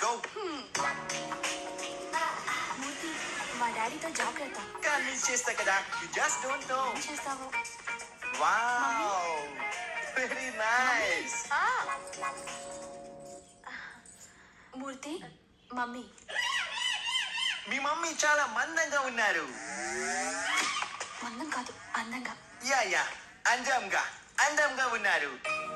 go. మూర్తి మా డాడీతో జాగ్రత్త Convince చేస్తా కదా. You just don't know. ఏం చేస్తావో Wow. Very nice. Murthy mummy మీ మమ్మీ చాలా మందంగా ఉన్నారు మందం కాదు అందంగా యా యా అందంగా అందంగా ఉన్నారు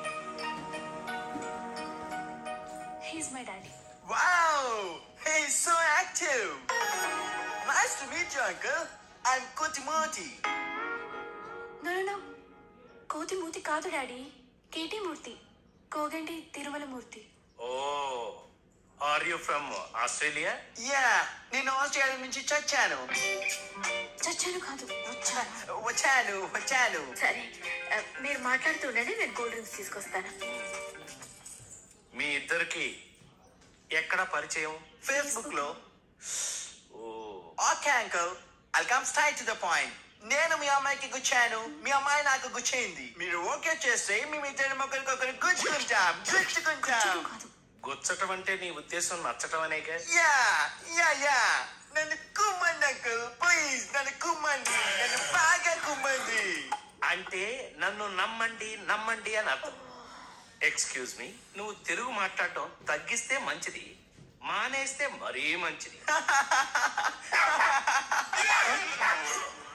he's my daddy Wow! Hey, so active! Nice to meet you, uncle. I'm Kotimoti. No no కోతి మూర్తి కాదు daddy K T Murthy Koganti Tirumala Murthy Oh, are you from Australia? Yeah, నేను ఆస్ట్రేలియా నుంచి చచ్చాను చచ్చాను కాదు వచ్చాను వచ్చాను వచ్చాను సరే ఆ, మీరు మాట్లాడుతుండండి నేను కూల్ డ్రింక్స్ తీసుకొస్తాను మీ ఇద్దరికి ఎక్కడ పరిచయం ఫేస్బుక్ లో oh okay uncle I come straight to the point నేను మీ అమ్మాయికి గుచ్చాను మీ అమ్మాయి నాకు గుచ్చింది మీరు ఓకే చేస్తే మేమిద్దరం ఒకరికొకరు గుచ్చుకుంటాం గుచ్చుకుంటాం చచ్చాను కాదు గుచ్చటం అంటే నీ ఉద్దేశం నచ్చటం అనేగా యా యా యా నన్ను కుమ్మండి అంకుల్ ప్లీజ్ నన్ను కుమ్మండి నన్ను బాగా కుమ్మండి అంటే నన్ను నమ్మండి నమ్మండి అని అర్థం ఎక్స్క్యూజ్ మీ నువ్వు తెలుగు మాట్లాడటం తగ్గిస్తే మంచిది మానేస్తే మరీ మంచిది